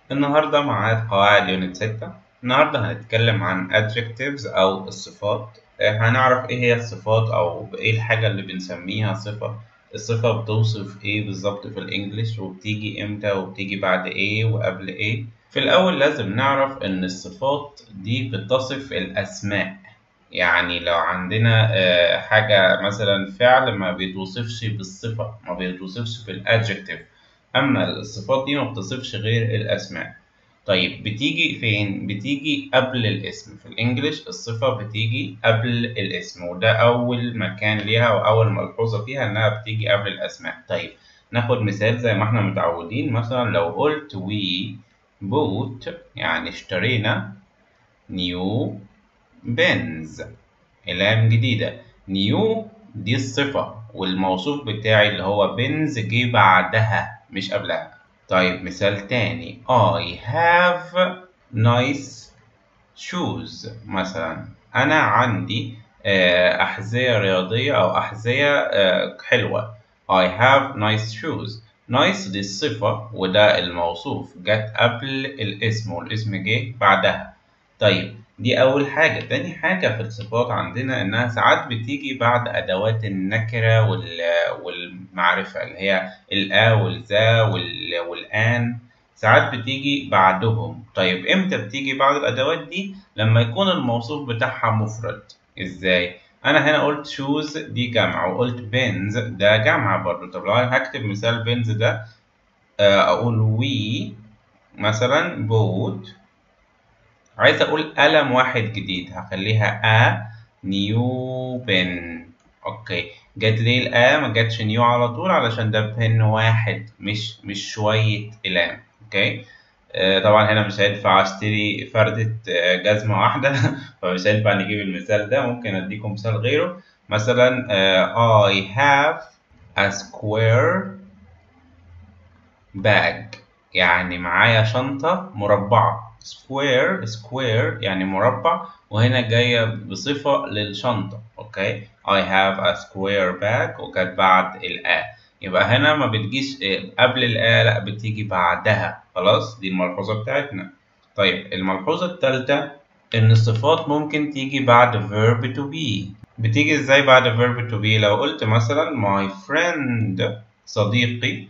النهاردة معاد قواعد يونت ستة النهاردة هنتكلم عن adjectives أو الصفات آه، هنعرف إيه هي الصفات أو إيه الحاجة اللي بنسميها صفة الصفة بتوصف إيه بالظبط في الإنجليش وبتيجي إمتى وبتيجي بعد إيه وقبل إيه في الأول لازم نعرف إن الصفات دي بتصف الأسماء يعني لو عندنا آه، حاجة مثلا فعل ما بيتوصفش بالصفة ما بيتوصفش بالادجكتيف أما الصفات دي ما بتصفش غير الأسماء طيب بتيجي فين؟ بتيجي قبل الاسم في الإنجليش الصفة بتيجي قبل الاسم وده أول مكان ليها وأول ملحوظة فيها إنها بتيجي قبل الأسماء طيب ناخد مثال زي ما احنا متعودين مثلا لو قلت we bought يعني اشترينا new بنز إلام جديدة نيو دي الصفة والموصوف بتاعي اللي هو بنز جه بعدها مش قبلها طيب مثال تاني I have nice shoes مثلا أنا عندي آه، أحذية رياضية أو أحذية آه، حلوة I have nice shoes nice دي الصفة وده الموصوف جت قبل الاسم والاسم جه بعدها طيب دي أول حاجة، تاني حاجة في الصفات عندنا إنها ساعات بتيجي بعد أدوات النكرة وال... والمعرفة اللي هي الآ والذا وال... والآن ساعات بتيجي بعدهم، طيب إمتى بتيجي بعد الأدوات دي؟ لما يكون الموصوف بتاعها مفرد، إزاي؟ أنا هنا قلت شوز دي جمع وقلت بنز ده جمع برضه، طب لو أنا هكتب مثال بنز ده آه، أقول وي مثلا بوت عايز اقول قلم واحد جديد هخليها ا نيو بن اوكي جت ليه الآ ما جاتش نيو على طول علشان ده بن واحد مش مش شوية أقلام اوكي آه طبعا هنا مش هينفع اشتري فردة آه، جزمة واحدة فمش هينفع نجيب المثال ده ممكن اديكم مثال غيره مثلا آه I have a square bag يعني معايا شنطة مربعة square square يعني مربع وهنا جاية بصفة للشنطة اوكي I have a square bag وكانت بعد الآ يبقى هنا ما بتجيش إيه، قبل الآ لا بتيجي بعدها خلاص دي الملحوظة بتاعتنا طيب الملحوظة التالتة إن الصفات ممكن تيجي بعد verb to be بتيجي ازاي بعد verb to be لو قلت مثلا my friend صديقي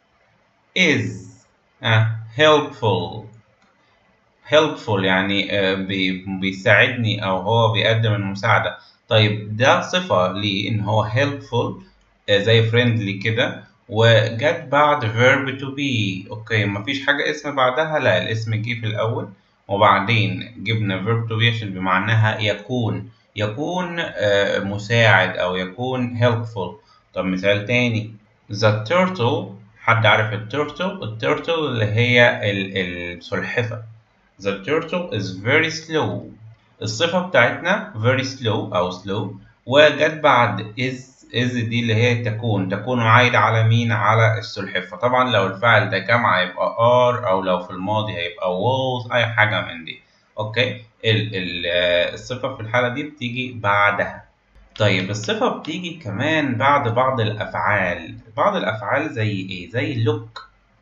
is آه helpful helpful يعني آه، بي- بيساعدني أو هو بيقدم المساعدة طيب ده صفة ليه إن هو helpful آه، زي friendly كده وجت بعد verb to be أوكي مفيش حاجة اسم بعدها لا الاسم جه في الأول وبعدين جبنا verb to be عشان بمعناها يكون يكون آه، مساعد أو يكون helpful طب مثال تاني the turtle حد عارف التورتل التورتل اللي هي ال- السلحفة The turtle is very slow. الصفة بتاعتنا very slow أو slow وجت بعد is is دي اللي هي تكون تكون عايدة على مين؟ على السلحفة طبعا لو الفعل ده جمع هيبقى are أو لو في الماضي هيبقى was أي حاجة من دي أوكي ال ال آه، الصفة في الحالة دي بتيجي بعدها طيب الصفة بتيجي كمان بعد بعض الأفعال بعض الأفعال زي إيه؟ زي look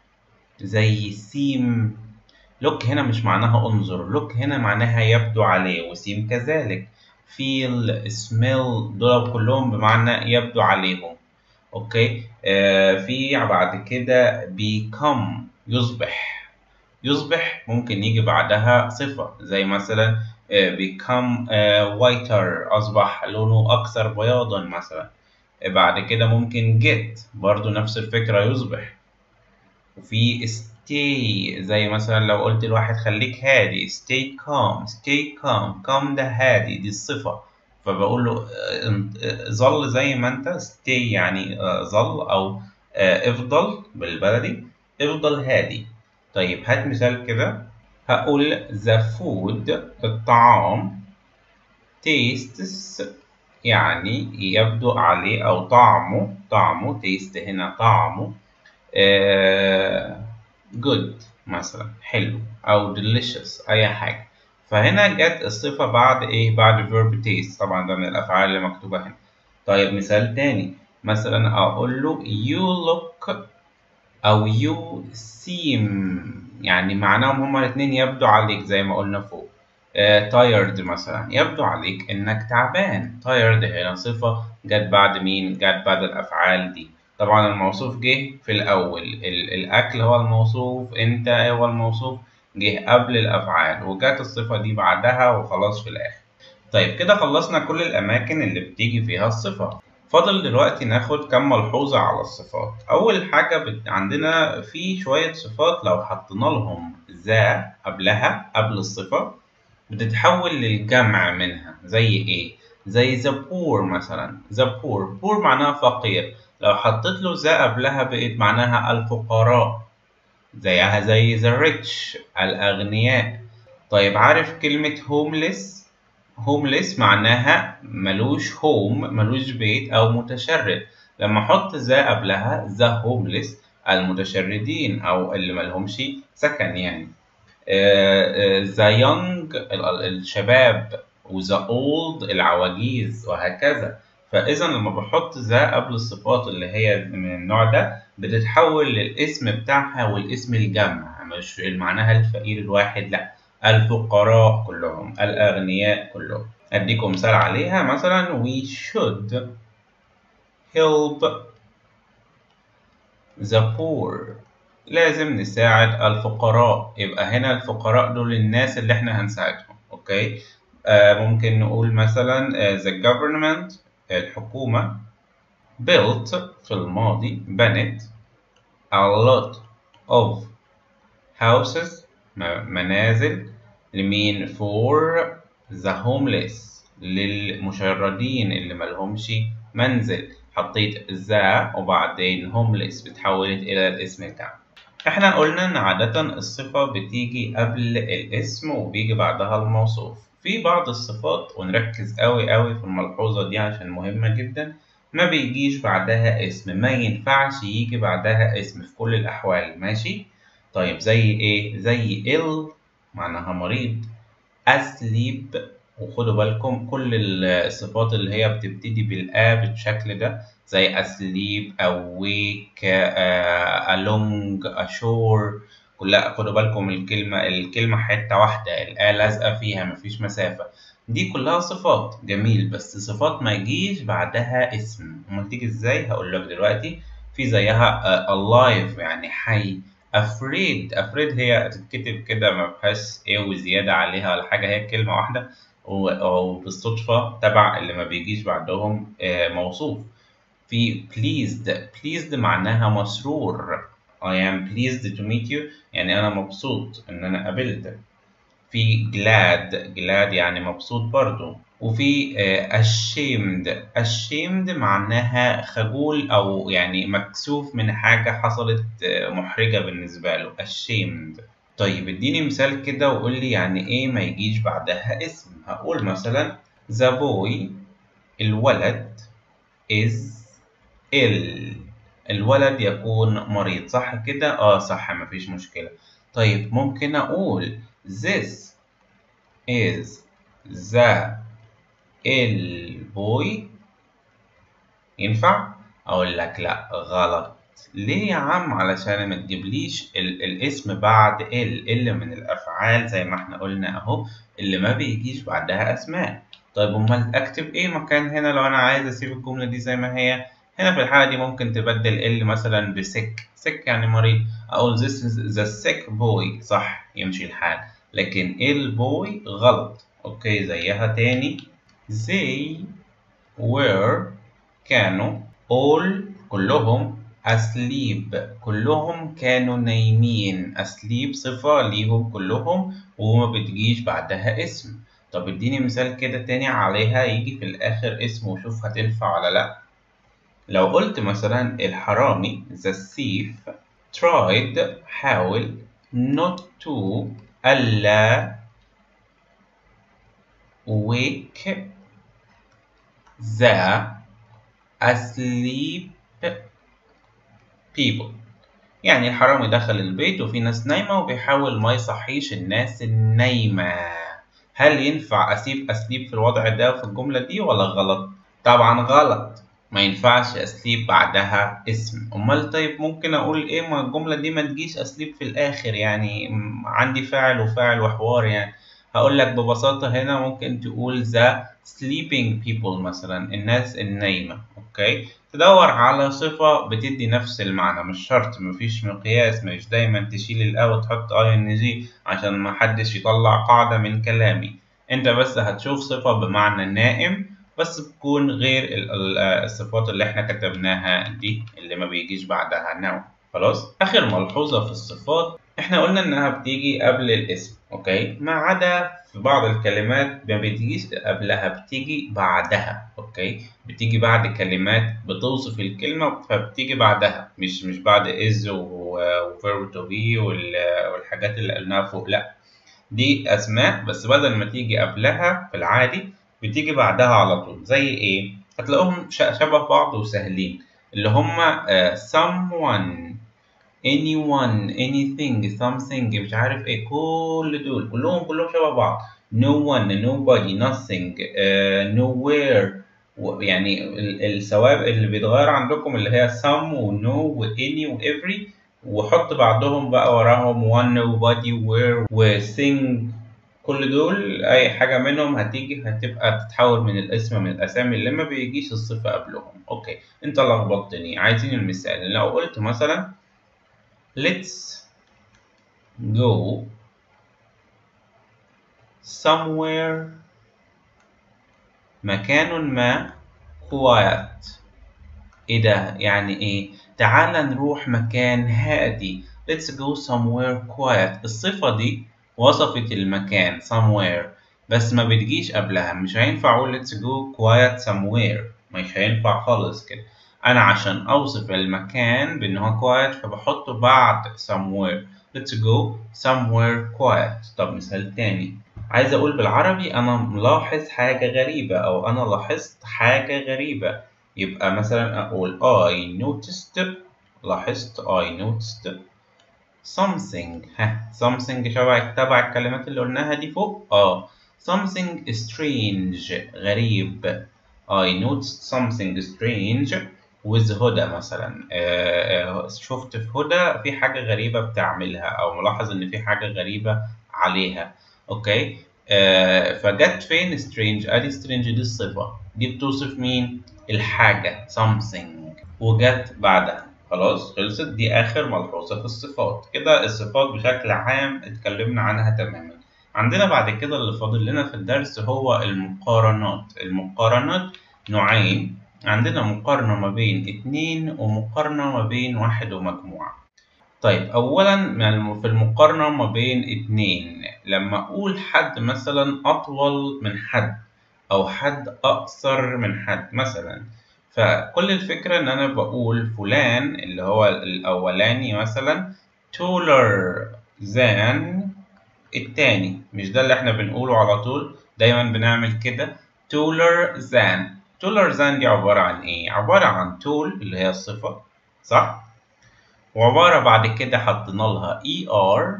زي seem look هنا مش معناها انظر look هنا معناها يبدو عليه وسيم كذلك feel smell دول كلهم بمعنى يبدو عليهم اوكي آه في بعد كده become يصبح يصبح ممكن يجي بعدها صفة زي مثلا آه become آه whiter أصبح لونه أكثر بياضا مثلا آه بعد كده ممكن get برضو نفس الفكرة يصبح وفي stay زي مثلا لو قلت لواحد خليك هادي stay calm stay calm calm ده هادي دي الصفة فبقول له آه، انت- آه، ظل زي ما انت stay يعني آه، ظل او آه، افضل بالبلدي افضل هادي طيب هات مثال كده هقول the food الطعام tastes يعني يبدو عليه أو طعمه طعمه taste هنا طعمه آه، good مثلا حلو أو delicious أي حاجة فهنا جت الصفة بعد إيه؟ بعد verb taste طبعا ده من الأفعال اللي مكتوبة هنا طيب مثال تاني مثلا أقول له you look أو you seem يعني معناهم هما الاتنين يبدو عليك زي ما قلنا فوق تايرد مثلا يبدو عليك انك تعبان تايرد هنا صفة جت بعد مين جت بعد الافعال دي طبعا الموصوف جه في الاول ال الاكل هو الموصوف انت هو الموصوف جه قبل الافعال وجت الصفة دي بعدها وخلاص في الاخر طيب كده خلصنا كل الاماكن اللي بتيجي فيها الصفة فاضل دلوقتي ناخد كم ملحوظة على الصفات أول حاجة بت... عندنا في شوية صفات لو حطينا لهم ذا قبلها قبل الصفة بتتحول للجمع منها زي إيه؟ زي the poor مثلا the poor poor معناها فقير لو حطيت له ذا قبلها بقت معناها الفقراء زيها زي the rich الأغنياء طيب عارف كلمة homeless homeless معناها ملوش home ملوش بيت أو متشرد لما أحط ذا قبلها the homeless المتشردين أو اللي ملهمش سكن يعني the young الشباب وذا old العواجيز وهكذا فإذا لما بحط ذا قبل الصفات اللي هي من النوع ده بتتحول للاسم بتاعها والاسم الجمع مش معناها الفقير الواحد لأ الفقراء كلهم الأغنياء كلهم أديكم مثال عليها مثلا we should help the poor لازم نساعد الفقراء يبقى هنا الفقراء دول الناس اللي احنا هنساعدهم اوكي آه ممكن نقول مثلا آه the government الحكومة built في الماضي بنت a lot of houses منازل لمين for the homeless للمشردين اللي ملهمش منزل حطيت ذا وبعدين homeless بتحولت إلى الاسم الجمع احنا قلنا ان عادة الصفة بتيجي قبل الاسم وبيجي بعدها الموصوف في بعض الصفات ونركز قوي قوي في الملحوظة دي عشان مهمة جدا ما بيجيش بعدها اسم ما ينفعش يجي بعدها اسم في كل الأحوال ماشي طيب زي ايه زي ill معناها مريض asleep وخدوا بالكم كل الصفات اللي هي بتبتدي بالآ بالشكل ده زي asleep awake uh, along ashore كلها خدوا بالكم الكلمة الكلمة حتة واحدة الآ لازقة فيها مفيش مسافة دي كلها صفات جميل بس صفات ما يجيش بعدها اسم امال تيجي ازاي هقول لك دلوقتي في زيها uh, alive يعني حي afraid afraid هي تتكتب كده ما فيهاش ايه وزيادة عليها ولا حاجة هي كلمة واحدة وبالصدفة تبع اللي ما بيجيش بعدهم uh, موصوف في pleased pleased معناها مسرور I am pleased to meet you يعني أنا مبسوط إن أنا قابلتك في glad glad يعني مبسوط برضو وفي ashamed ashamed معناها خجول أو يعني مكسوف من حاجة حصلت محرجة بالنسبة له ashamed طيب اديني مثال كده وقول لي يعني ايه ما يجيش بعدها اسم هقول مثلا the boy الولد is ill الولد يكون مريض صح كده اه صح مفيش مشكلة طيب ممكن اقول this is the ill boy ينفع اقول لك لا غلط ليه يا عم علشان ما تجيبليش ال الاسم بعد ال ال من الافعال زي ما احنا قلنا اهو اللي ما بيجيش بعدها اسماء طيب امال اكتب ايه مكان هنا لو انا عايز اسيب الجمله دي زي ما هي هنا في الحالة دي ممكن تبدل ال مثلا بسك سك يعني مريض أقول this is the sick boy صح يمشي الحال لكن البوي غلط أوكي زيها تاني they were كانوا all كلهم asleep كلهم كانوا نايمين asleep صفة ليهم كلهم وما بتجيش بعدها اسم طب اديني مثال كده تاني عليها يجي في الآخر اسم وشوف هتنفع ولا لأ لو قلت مثلا الحرامي the thief tried حاول not to ألا wake the asleep people يعني الحرامي دخل البيت وفي ناس نايمة وبيحاول ما يصحيش الناس النايمة هل ينفع أسيب أسليب في الوضع ده في الجملة دي ولا غلط؟ طبعا غلط ما ينفعش اسليب بعدها اسم امال طيب ممكن اقول ايه ما الجمله دي ما تجيش اسليب في الاخر يعني م- عندي فاعل وفاعل وحوار يعني هقول لك ببساطه هنا ممكن تقول the sleeping people مثلا الناس النايمه اوكي تدور على صفه بتدي نفس المعنى مش شرط مفيش مقياس مش دايما تشيل الاو وتحط اي ان جي عشان ما حدش يطلع قاعده من كلامي انت بس هتشوف صفه بمعنى نائم بس بتكون غير ال- ال- الصفات اللي احنا كتبناها دي اللي ما بيجيش بعدها نوع خلاص اخر ملحوظه في الصفات احنا قلنا انها بتيجي قبل الاسم اوكي ما عدا في بعض الكلمات ما بتجيش قبلها بتيجي بعدها اوكي بتيجي بعد كلمات بتوصف الكلمه فبتيجي بعدها مش مش بعد is وفيرب تو بي والحاجات اللي قلناها فوق لا دي اسماء بس بدل ما تيجي قبلها في العادي بتيجي بعدها على طول زي ايه هتلاقوهم ش- شبه بعض وسهلين اللي هما آه، someone anyone anything something مش عارف ايه كل دول كلهم كلهم شبه بعض no one nobody nothing uh, nowhere و- يعني ال- الثواب اللي بيتغير عندكم اللي هي some و no و any و every وحط بعدهم بقى وراهم one nobody where و thing كل دول اي حاجه منهم هتيجي هتبقى تتحول من الاسم من الاسامي اللي ما بيجيش الصفه قبلهم اوكي انت لخبطتني عايزين المثال لو قلت مثلا let's go somewhere مكان ما quiet ايه ده يعني ايه تعال نروح مكان هادي let's go somewhere quiet الصفة دي وصفت المكان somewhere بس ما بتجيش قبلها مش هينفع اقول let's go quiet somewhere مش هينفع خالص كده انا عشان اوصف المكان بان هو quiet فبحطه بعد somewhere let's go somewhere quiet طب مثال تاني عايز اقول بالعربي انا ملاحظ حاجة غريبة او انا لاحظت حاجة غريبة يبقى مثلا اقول I noticed لاحظت I noticed something ها something شبه تبع الكلمات اللي قلناها دي فوق اه something strange غريب I noticed something strange with هدى مثلا آه آه شفت في هدى في حاجة غريبة بتعملها أو ملاحظ إن في حاجة غريبة عليها أوكي آه فجت فين strange أدي strange دي الصفة دي بتوصف مين الحاجة something وجت بعدها خلاص خلصت دي آخر ملحوظة في الصفات كده الصفات بشكل عام اتكلمنا عنها تماما عندنا بعد كده اللي فاضل لنا في الدرس هو المقارنات المقارنات نوعين عندنا مقارنة ما بين اتنين ومقارنة ما بين واحد ومجموعة طيب أولا في المقارنة ما بين اتنين لما أقول حد مثلا أطول من حد أو حد أقصر من حد مثلا فكل الفكرة إن أنا بقول فلان اللي هو الأولاني مثلا taller than التاني مش ده اللي احنا بنقوله على طول دايما بنعمل كده taller than taller than دي عبارة عن ايه؟ عبارة عن tall اللي هي الصفة صح؟ وعبارة بعد كده حطينا لها er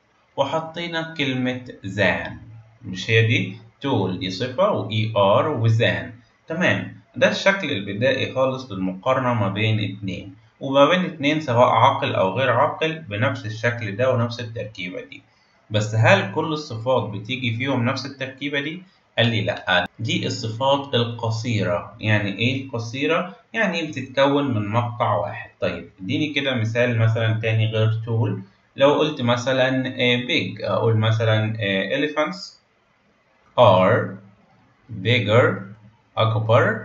وحطينا كلمة than مش هي دي tall دي صفة و er و than تمام ده الشكل البدائي خالص للمقارنة ما بين اتنين وما بين اتنين سواء عاقل أو غير عاقل بنفس الشكل ده ونفس التركيبة دي بس هل كل الصفات بتيجي فيهم نفس التركيبة دي؟ قال لي لأ دي الصفات القصيرة يعني إيه القصيرة؟ يعني بتتكون من مقطع واحد طيب اديني كده مثال مثلا تاني غير طول لو قلت مثلا big أقول مثلا elephants are bigger أكبر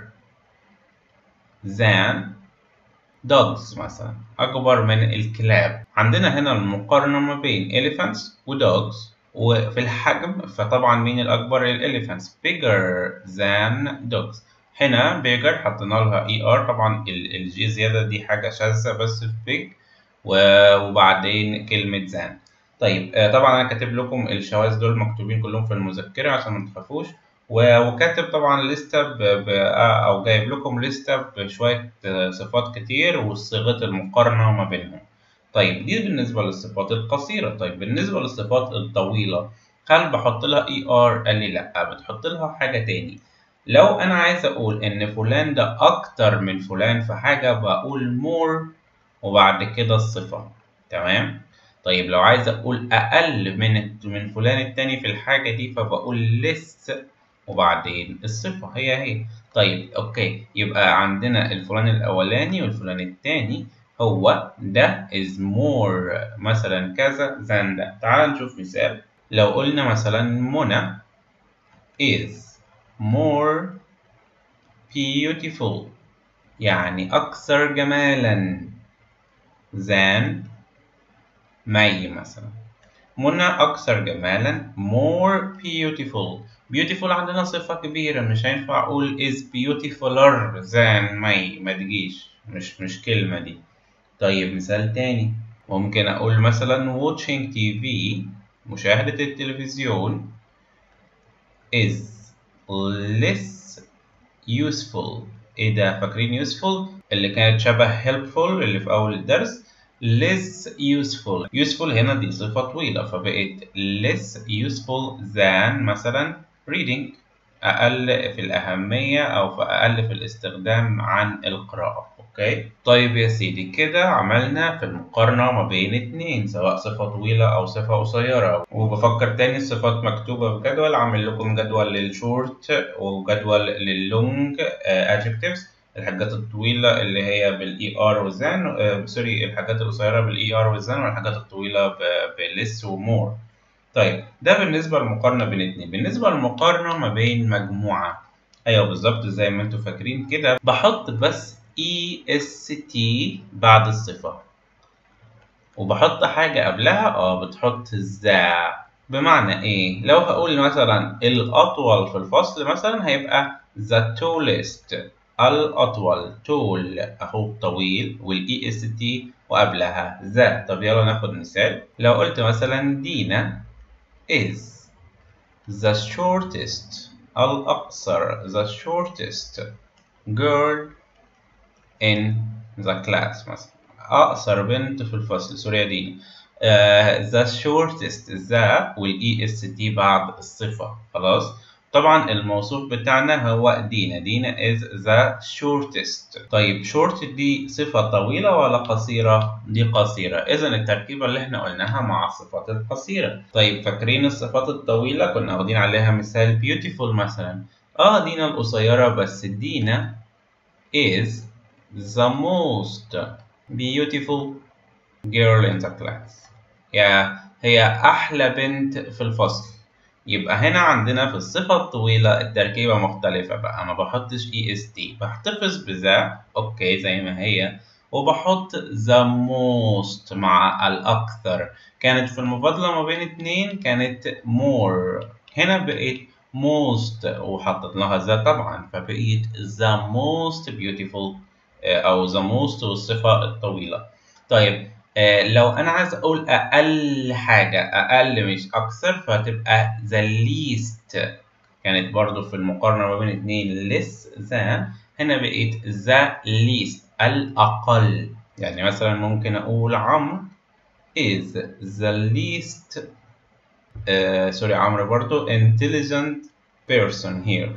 than dogs مثلا أكبر من الكلاب عندنا هنا المقارنة ما بين elephants و dogs وفي الحجم فطبعا مين الأكبر elephants bigger than dogs هنا bigger حطينا لها er طبعا الجي زيادة دي حاجة شاذة بس في big وبعدين كلمة than طيب طبعا أنا كاتب لكم الشواذ دول مكتوبين كلهم في المذكرة عشان ما تخافوش وكاتب طبعا لستة ب... ب... أو جايب لكم لستة بشوية صفات كتير وصيغة المقارنة ما بينهم. طيب دي بالنسبة للصفات القصيرة، طيب بالنسبة للصفات الطويلة هل بحط لها اي ار؟ قال لي لأ بتحط لها حاجة تاني. لو انا عايز اقول ان فلان ده اكتر من فلان في حاجة بقول more وبعد كده الصفة تمام طيب لو عايز اقول اقل من من فلان التاني في الحاجة دي فبقول less وبعدين الصفة هي هي طيب اوكي يبقى عندنا الفلان الاولاني والفلان التاني هو ده is more مثلا كذا than ده تعال نشوف مثال لو قلنا مثلا منى is more beautiful يعني أكثر جمالا than مي مثلا منى أكثر جمالا more beautiful beautiful عندنا صفة كبيرة مش هينفع أقول is beautifuler than مي ما تجيش مش مش كلمة دي طيب مثال تاني ممكن أقول مثلا watching TV مشاهدة التلفزيون is less useful ايه ده فاكرين useful اللي كانت شبه helpful اللي في أول الدرس less useful useful هنا دي صفة طويلة فبقت less useful than مثلا reading أقل في الأهمية أو في أقل في الاستخدام عن القراءة أوكي طيب يا سيدي كده عملنا في المقارنة ما بين اتنين سواء صفة طويلة أو صفة قصيرة وبفكر تاني الصفات مكتوبة في جدول عامل لكم جدول للشورت وجدول لللونج adjectives الحاجات الطويلة اللي هي بالاي ار والزان آه سوري الحاجات القصيرة بالاي ار والزان والحاجات الطويلة بلس ومور طيب ده بالنسبة للمقارنة بين اتنين بالنسبة للمقارنة ما بين مجموعة ايوه بالظبط زي ما انتوا فاكرين كده بحط بس اي اس تي بعد الصفة وبحط حاجة قبلها اه بتحط ذا بمعنى ايه لو هقول مثلا الاطول في الفصل مثلا هيبقى the tallest الأطول طول أهو طويل والإي إس تي وقبلها ذا طب يلا ناخد مثال لو قلت مثلا دينا is the shortest الأقصر the shortest girl in the class مثلا أقصر بنت في الفصل سوري يا دينا uh, the shortest ذا والإي إس تي بعد الصفة خلاص طبعا الموصوف بتاعنا هو دينا دينا is the shortest طيب short دي صفة طويلة ولا قصيرة؟ دي قصيرة إذا التركيبة اللي احنا قلناها مع الصفات القصيرة طيب فاكرين الصفات الطويلة كنا واخدين عليها مثال beautiful مثلا اه دينا القصيرة بس دينا is the most beautiful girl in the class يا هي أحلى بنت في الفصل يبقى هنا عندنا في الصفة الطويلة التركيبة مختلفة بقى ما بحطش اي اس تي بحتفظ بذا اوكي زي ما هي وبحط the most مع الأكثر كانت في المفاضلة ما بين اتنين كانت more هنا بقيت most وحطت لها ذا طبعا فبقيت the most beautiful أو the most والصفة الطويلة طيب لو انا عايز اقول اقل حاجه اقل مش اكثر فتبقى the least كانت برضو في المقارنه ما بين اتنين less than هنا بقيت the least الاقل يعني مثلا ممكن اقول عمرو is the least uh, سوري عمرو برضو intelligent person here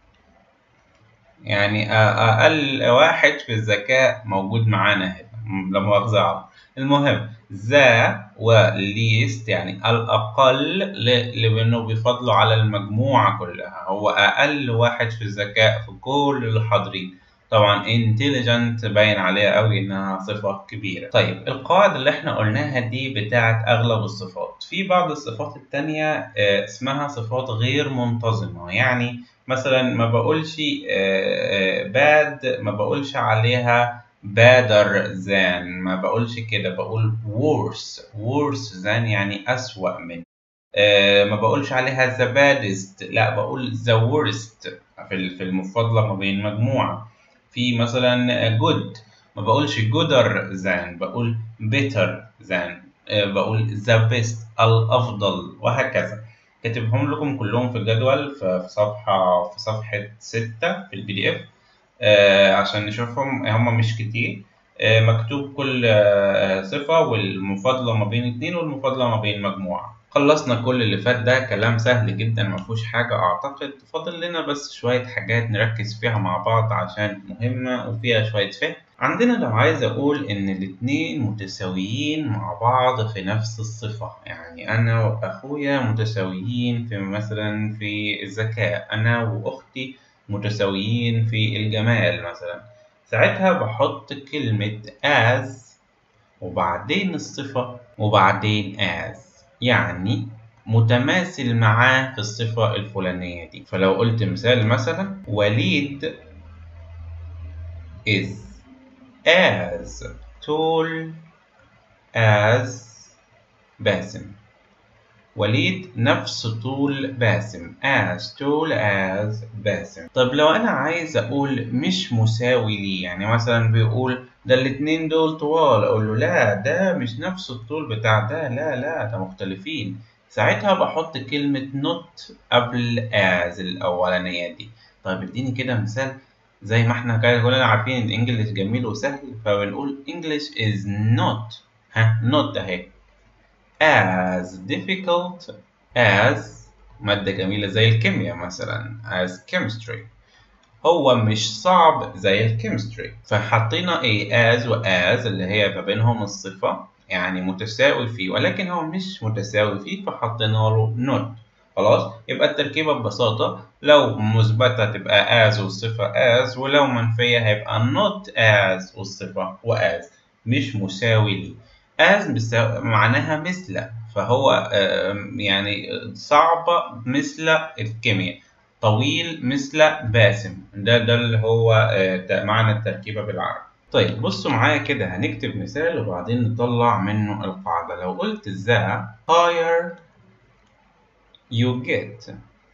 يعني اقل واحد في الذكاء موجود معانا هنا لا مؤاخذة عمرو المهم ذا وليست يعني الأقل لأنه بيفضلوا على المجموعة كلها هو أقل واحد في الذكاء في كل اللي حاضرين طبعا intelligent باين عليها قوي انها صفة كبيرة طيب القواعد اللي احنا قلناها دي بتاعت اغلب الصفات في بعض الصفات التانية اسمها صفات غير منتظمة يعني مثلا ما بقولش bad ما بقولش عليها better than ما بقولش كده بقول worse worse than يعني أسوأ من آه ما بقولش عليها the baddest لا بقول the worst في المفاضلة ما بين مجموعة في مثلا good ما بقولش gooder than بقول better than آه بقول the best الأفضل وهكذا كاتبهم لكم كلهم في الجدول في صفحة في صفحة ستة في البي دي اف آه عشان نشوفهم هم مش كتير آه، مكتوب كل آه، صفة والمفاضلة ما بين اتنين والمفاضلة ما بين مجموعة خلصنا كل اللي فات ده كلام سهل جدا مفهوش حاجة أعتقد فاضل لنا بس شوية حاجات نركز فيها مع بعض عشان مهمة وفيها شوية فهم عندنا لو عايز أقول إن الاتنين متساويين مع بعض في نفس الصفة يعني أنا وأخويا متساويين في مثلا في الذكاء أنا وأختي متساويين في الجمال مثلا ساعتها بحط كلمة as وبعدين الصفة وبعدين as يعني متماثل معاه في الصفة الفلانية دي فلو قلت مثال مثلا وليد is as tall as باسم وليد نفس طول باسم as tall as باسم طب لو أنا عايز أقول مش مساوي ليه يعني مثلا بيقول ده الاتنين دول طوال أقول له لا ده مش نفس الطول بتاع ده لا لا ده مختلفين ساعتها بحط كلمة not قبل as الأولانية دي طيب اديني كده مثال زي ما احنا كده كلنا عارفين ان انجلش جميل وسهل فبنقول English is not ها not اهي as difficult as مادة جميلة زي الكيمياء مثلا as chemistry هو مش صعب زي الكيمستري فحطينا ايه as و as اللي هي ما بينهم الصفة يعني متساوي فيه ولكن هو مش متساوي فيه فحطينا له not خلاص يبقى التركيبة ببساطة لو مثبتة تبقى as والصفة as ولو منفية هيبقى not as والصفة وas مش مساوي ليه as مساوي معناها مثل فهو يعني صعبة مثل الكيمياء طويل مثل باسم ده ده اللي هو معنى التركيبة بالعربي طيب بصوا معايا كده هنكتب مثال وبعدين نطلع منه القاعدة لو قلت the higher you get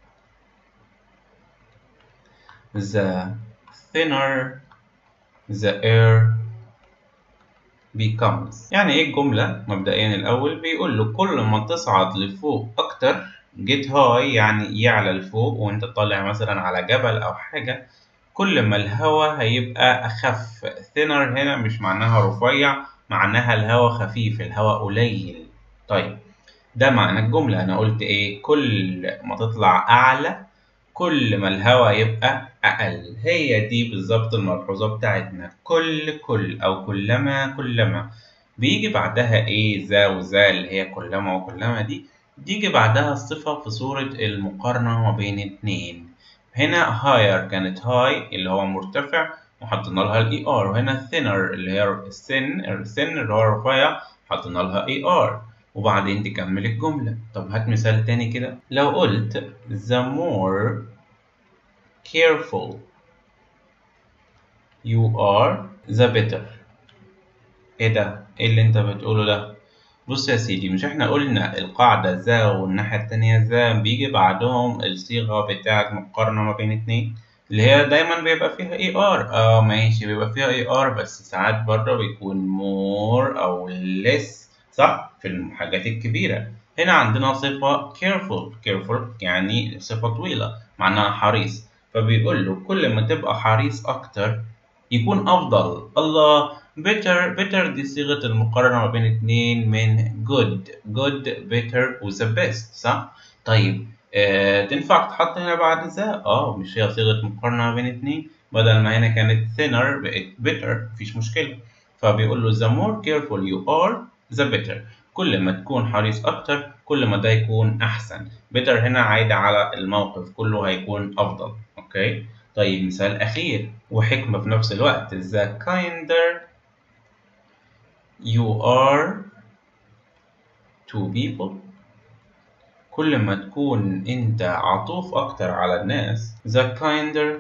the thinner the air becomes يعني ايه الجملة مبدئيا الأول بيقول له كل ما تصعد لفوق أكتر get high يعني يعلى لفوق وانت طالع مثلا على جبل أو حاجة كل ما الهواء هيبقى أخف thinner هنا مش معناها رفيع معناها الهواء خفيف الهواء قليل طيب ده معنى الجملة أنا قلت إيه كل ما تطلع أعلى كل ما الهواء يبقى أقل هي دي بالظبط الملحوظة بتاعتنا كل كل أو كلما كلما بيجي بعدها إيه ذا وذا اللي هي كلما وكلما دي بيجي بعدها الصفة في صورة المقارنة ما بين اتنين هنا higher كانت high اللي هو مرتفع وحطينا لها الاي ار وهنا thinner اللي هي السن السن اللي هو رفيع حطينا لها اي ار وبعدين تكمل الجملة طب هات مثال تاني كده لو قلت the more careful you are the better ايه ده ايه اللي انت بتقوله ده بص يا سيدي مش احنا قلنا القاعدة ذا والناحية التانية ذا بيجي بعدهم الصيغة بتاعة مقارنة ما بين اتنين اللي هي دايما بيبقى فيها اي ار اه ماشي بيبقى فيها اي ار بس ساعات برضه بيكون more او less صح في الحاجات الكبيرة هنا عندنا صفة careful careful يعني صفة طويلة معناها حريص فبيقول له كل ما تبقى حريص أكتر يكون أفضل الله better better دي صيغة المقارنة ما بين اتنين من good good better و the best صح؟ طيب آه تنفع تحط هنا بعد ذا؟ اه مش هي صيغة مقارنة ما بين اتنين بدل ما هنا كانت thinner بقت better مفيش مشكلة فبيقول له the more careful you are the better كل ما تكون حريص أكتر كل ما ده يكون أحسن better هنا عايدة على الموقف كله هيكون أفضل أوكي طيب مثال أخير وحكمة في نفس الوقت the kinder you are to people كل ما تكون أنت عطوف أكتر على الناس the kinder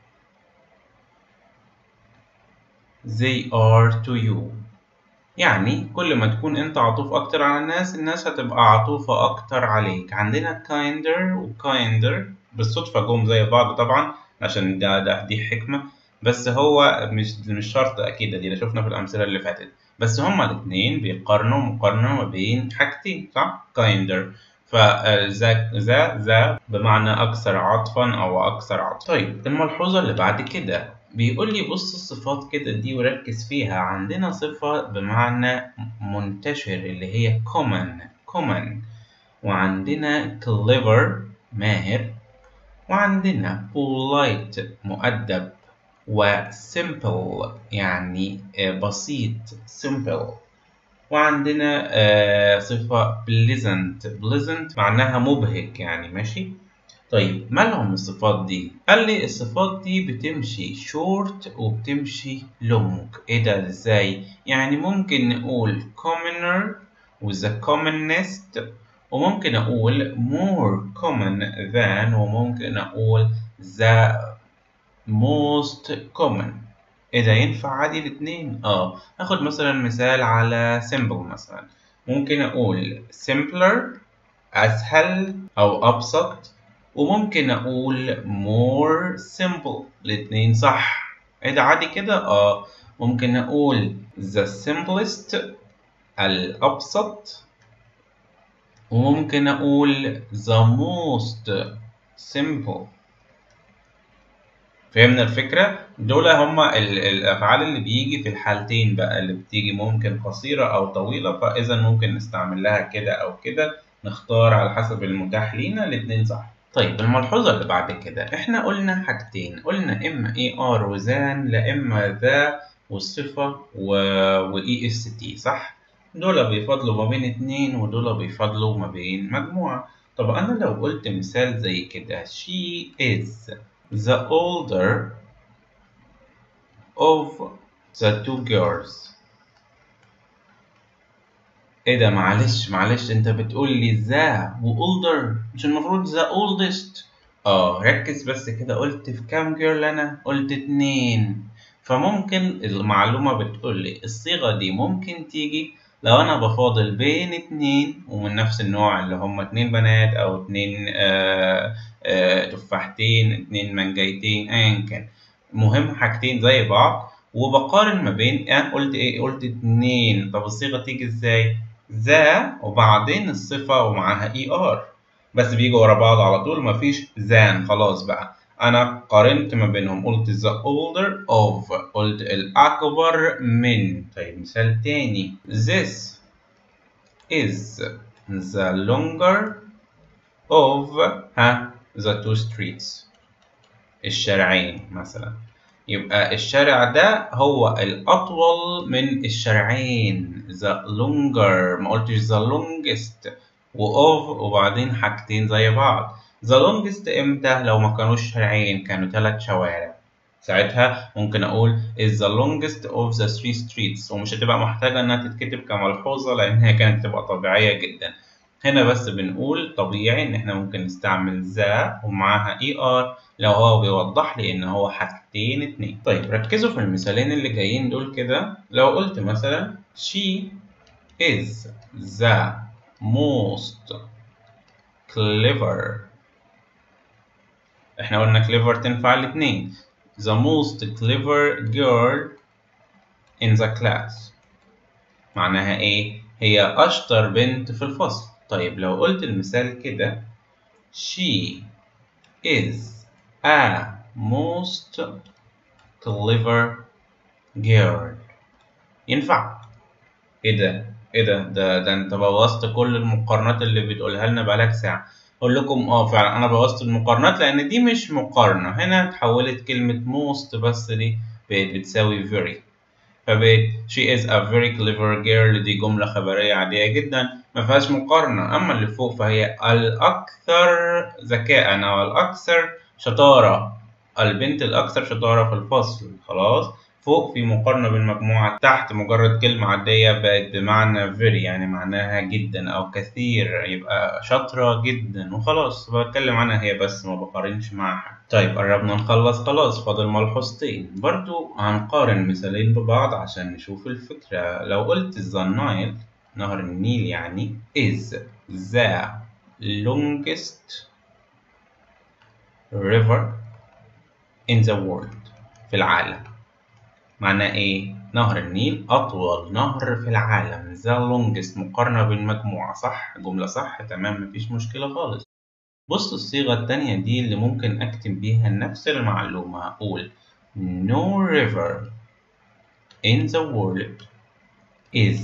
they are to you يعني كل ما تكون انت عطوف اكتر على الناس الناس هتبقى عطوفة اكتر عليك عندنا kinder و kinder بالصدفة جم زي بعض طبعا عشان ده, ده دي حكمة بس هو مش مش شرط اكيد دي شفنا في الامثلة اللي فاتت بس هما الاتنين بيقارنوا مقارنة ما بين حاجتين صح kinder فذا ذا ذا بمعنى أكثر عطفا أو أكثر عطفا طيب الملحوظة اللي بعد كده بيقول لي بص الصفات كده دي وركز فيها عندنا صفة بمعنى منتشر اللي هي common common وعندنا clever ماهر وعندنا polite مؤدب و simple يعني بسيط simple وعندنا صفة pleasant pleasant معناها مبهج يعني ماشي طيب مالهم الصفات دي؟ قال لي الصفات دي بتمشي short وبتمشي long ايه ده ازاي؟ يعني ممكن نقول commoner with the commonest وممكن اقول more common than وممكن اقول the most common ايه ده ينفع عادي الاتنين؟ اه هاخد مثلا مثال على simple مثلا ممكن اقول simpler اسهل او ابسط وممكن اقول more simple الاتنين صح ايه ده عادي كده اه ممكن اقول the simplest الابسط وممكن اقول the most simple فهمنا الفكرة؟ دول هما الأفعال اللي بيجي في الحالتين بقى اللي بتيجي ممكن قصيرة أو طويلة فإذا ممكن نستعمل لها كده أو كده نختار على حسب المتاح لينا الاتنين صح. طيب الملحوظة اللي بعد كده احنا قلنا حاجتين قلنا اما اي ار وذان لا اما ذا والصفة و اي اس تي صح؟ دول بيفضلوا ما بين اتنين ودول بيفضلوا ما بين مجموعة طب انا لو قلت مثال زي كده she is the older of the two girls ايه ده معلش معلش انت بتقول لي ذا واولدر مش المفروض ذا oldest اه ركز بس كده قلت في كام جيرل انا قلت اتنين فممكن المعلومة بتقول لي الصيغة دي ممكن تيجي لو انا بفاضل بين اتنين ومن نفس النوع اللي هما اتنين بنات او اتنين آآ آآ تفاحتين اتنين منجيتين ايا كان مهم حاجتين زي بعض وبقارن ما بين انا قلت ايه قلت اتنين طب الصيغة تيجي ازاي ذا وبعدين الصفة ومعاها اي ار بس بيجوا ورا بعض على طول مفيش ذان خلاص بقى انا قارنت ما بينهم قلت the older of قلت الاكبر من طيب مثال تاني this is the longer of ها the two streets الشارعين مثلا يبقى الشارع ده هو الأطول من الشارعين the longer ما قلتش the longest و of وبعدين حاجتين زي بعض the longest امتى لو ما كانوش شارعين كانوا ثلاث شوارع ساعتها ممكن اقول is the longest of the three streets ومش هتبقى محتاجة انها تتكتب كملحوظة لان هي كانت تبقى طبيعية جدا هنا بس بنقول طبيعي ان احنا ممكن نستعمل ذا ومعاها اي ار لو هو بيوضح لي ان هو حاجتين اتنين طيب ركزوا في المثالين اللي جايين دول كده لو قلت مثلا she is the most clever احنا قلنا clever تنفع الاتنين the most clever girl in the class معناها ايه هي اشطر بنت في الفصل طيب لو قلت المثال كده she is a most clever girl ينفع ايه ده ايه ده ده ده انت بوظت كل المقارنات اللي بتقولها لنا بقالك ساعه اقول لكم اه فعلا انا بوظت المقارنات لان دي مش مقارنه هنا اتحولت كلمه most بس دي بقت بتساوي very فبقت she is a very clever girl دي جمله خبريه عاديه جدا ما فيهاش مقارنه اما اللي فوق فهي الاكثر ذكاء او الاكثر شطاره البنت الاكثر شطاره في الفصل خلاص فوق في مقارنة بين مجموعة تحت مجرد كلمة عادية بقت بمعنى very يعني معناها جدا أو كثير يبقى شاطرة جدا وخلاص بتكلم عنها هي بس ما بقارنش معها طيب قربنا نخلص خلاص فاضل ملحوظتين برضو هنقارن مثالين ببعض عشان نشوف الفكرة لو قلت the Nile نهر النيل يعني is the longest river in the world في العالم معناه ايه؟ نهر النيل أطول نهر في العالم the longest مقارنة بين مجموعة صح؟ جملة صح تمام مفيش مشكلة خالص بص الصيغة التانية دي اللي ممكن أكتب بيها نفس المعلومة هقول no river in the world is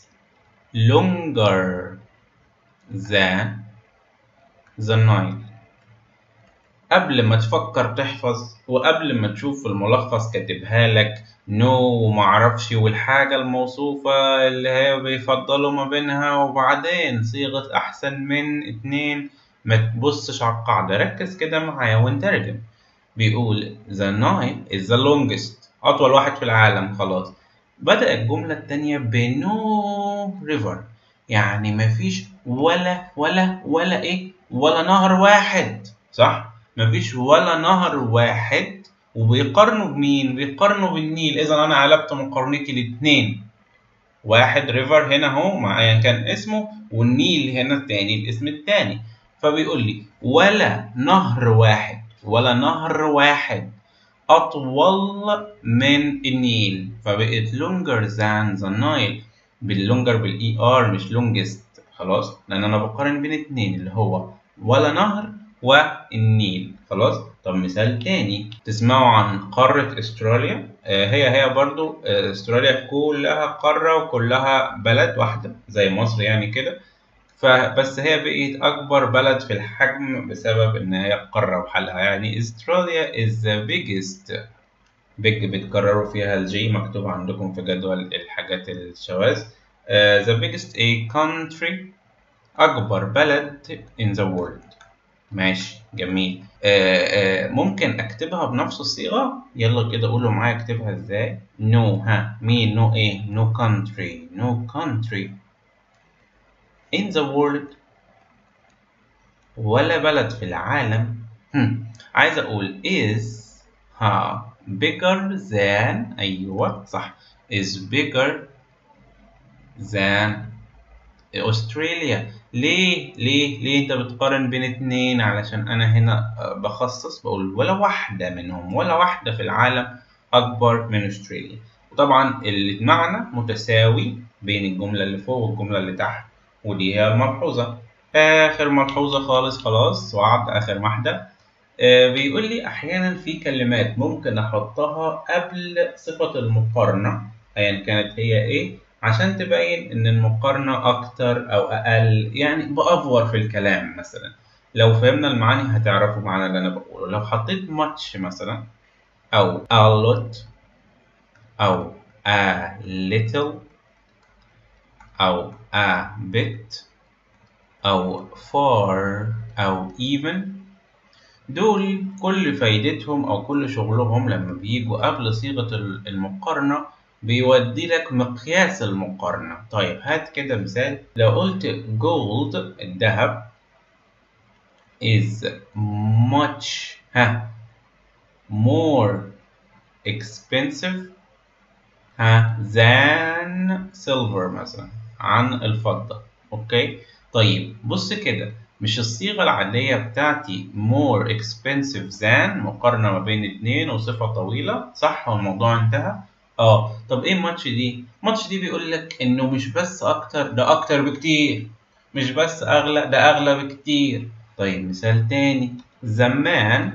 longer than the Nile قبل ما تفكر تحفظ وقبل ما تشوف الملخص كاتبها لك نو no ومعرفش والحاجة الموصوفة اللي هي بيفضلوا ما بينها وبعدين صيغة أحسن من اتنين ما تبصش على القاعدة ركز كده معايا وانترجم بيقول the Nile is the longest أطول واحد في العالم خلاص بدأ الجملة التانية بنو ريفر يعني مفيش ولا ولا ولا إيه ولا نهر واحد صح؟ مفيش ولا نهر واحد وبيقارنوا بمين؟ بيقارنوا بالنيل إذا أنا قلبت مقارنتي الاتنين واحد ريفر هنا أهو مع أيا كان اسمه والنيل هنا التاني الاسم التاني فبيقول لي ولا نهر واحد ولا نهر واحد أطول من النيل فبقت longer than the Nile باللونجر بالاي ار مش longest خلاص لأن أنا بقارن بين اتنين اللي هو ولا نهر والنيل خلاص طب مثال تاني تسمعوا عن قارة استراليا آه هي هي برضو آه استراليا كلها قارة وكلها بلد واحدة زي مصر يعني كده فبس هي بقيت أكبر بلد في الحجم بسبب إن هي قارة وحلها يعني استراليا is the biggest big بتكرروا فيها الجي مكتوب عندكم في جدول الحاجات الشواذ uh, the biggest a country أكبر بلد in the world ماشي جميل آه آه ممكن اكتبها بنفس الصيغه يلا كده قولوا معايا اكتبها ازاي نو no, ها مين نو no ايه نو no country نو no country in the world ولا بلد في العالم هم. عايز اقول is ها bigger than ايوه صح is bigger than استراليا ليه ليه ليه انت بتقارن بين اتنين علشان انا هنا بخصص بقول ولا واحدة منهم ولا واحدة في العالم اكبر من استراليا وطبعا المعنى متساوي بين الجملة اللي فوق والجملة اللي تحت ودي هي الملحوظة اخر ملحوظة خالص خلاص وعد اخر واحدة آه بيقول لي احيانا في كلمات ممكن احطها قبل صفة المقارنة ايا كانت هي ايه عشان تبين ان المقارنة اكتر او اقل يعني بافور في الكلام مثلا لو فهمنا المعاني هتعرفوا معنى اللي انا بقوله لو حطيت much مثلا او a lot او a little او a bit او far او even دول كل فايدتهم او كل شغلهم لما بيجوا قبل صيغة المقارنة بيودي لك مقياس المقارنة طيب هات كده مثال لو قلت gold الذهب is much ها more expensive ها than silver مثلا عن الفضة اوكي طيب بص كده مش الصيغة العادية بتاعتي more expensive than مقارنة ما بين اتنين وصفة طويلة صح والموضوع انتهى اه طب ايه الماتش دي الماتش دي بيقول لك انه مش بس اكتر ده اكتر بكتير مش بس اغلى ده اغلى بكتير طيب مثال تاني زمان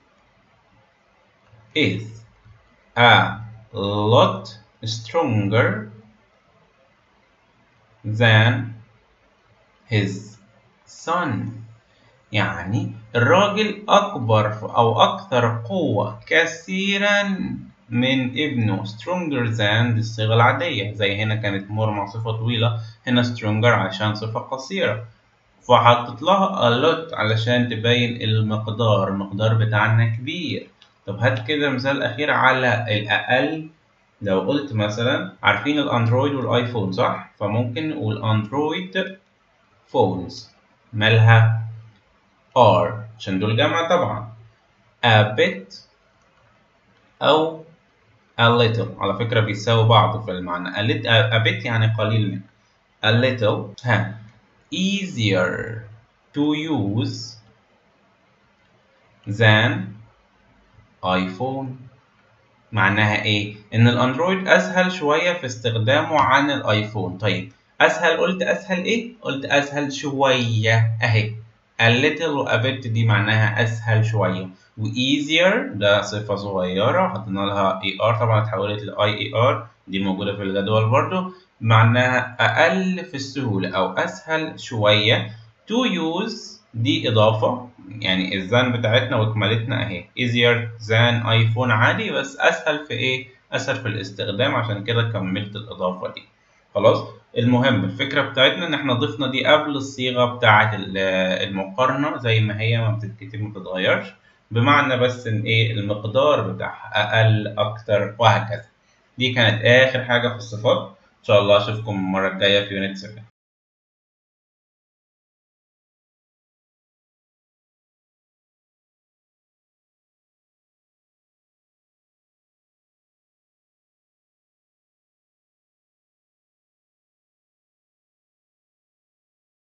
is a lot stronger than his son يعني الراجل أكبر أو أكثر قوة كثيرا من ابنه stronger than دي الصيغة العادية زي هنا كانت more مع صفة طويلة هنا stronger عشان صفة قصيرة فحطت لها a lot علشان تبين المقدار المقدار بتاعنا كبير طب هات كده مثال أخير على الأقل لو قلت مثلا عارفين الأندرويد والآيفون صح؟ فممكن نقول أندرويد فونز مالها are عشان دول جمع طبعا a bit أو a little على فكرة بيساوي بعض في المعنى a, lit, a, a bit يعني قليل من a little ها easier to use than iPhone معناها ايه؟ ان الاندرويد اسهل شوية في استخدامه عن الايفون طيب اسهل قلت اسهل ايه؟ قلت اسهل شوية اهي a little و a bit دي معناها أسهل شوية و easier ده صفة صغيرة حطينا لها er طبعا اتحولت ل IER دي موجودة في الجدول برضو معناها أقل في السهولة أو أسهل شوية to use دي إضافة يعني الزان بتاعتنا وكمالتنا أهي easier than ايفون عادي بس أسهل في إيه؟ أسهل في الاستخدام عشان كده كملت الإضافة دي خلاص المهم الفكرة بتاعتنا إن إحنا ضفنا دي قبل الصيغة بتاعة المقارنة زي ما هي ما بتتكتب ما بتتغيرش بمعنى بس إن إيه المقدار بتاعها أقل أكتر وهكذا دي كانت آخر حاجة في الصفات إن شاء الله أشوفكم المرة الجاية في يونت 7